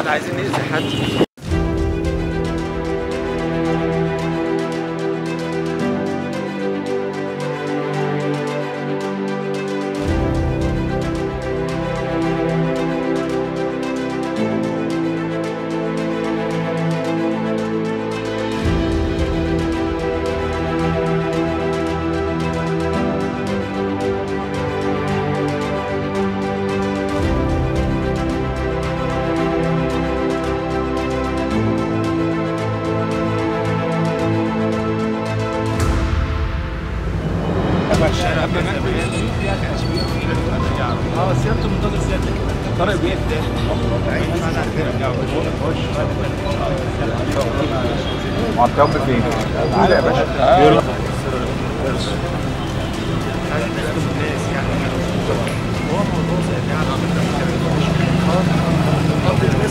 ولا عايزين نأذي حد اه سيادته منتظر سيادتك طارق بيه معطيهم فين؟ تعالى يا باشا يلا عايزين نخدم الناس يعني هو موضوع زي ده يعني عملنا مشكلة. اه، الناس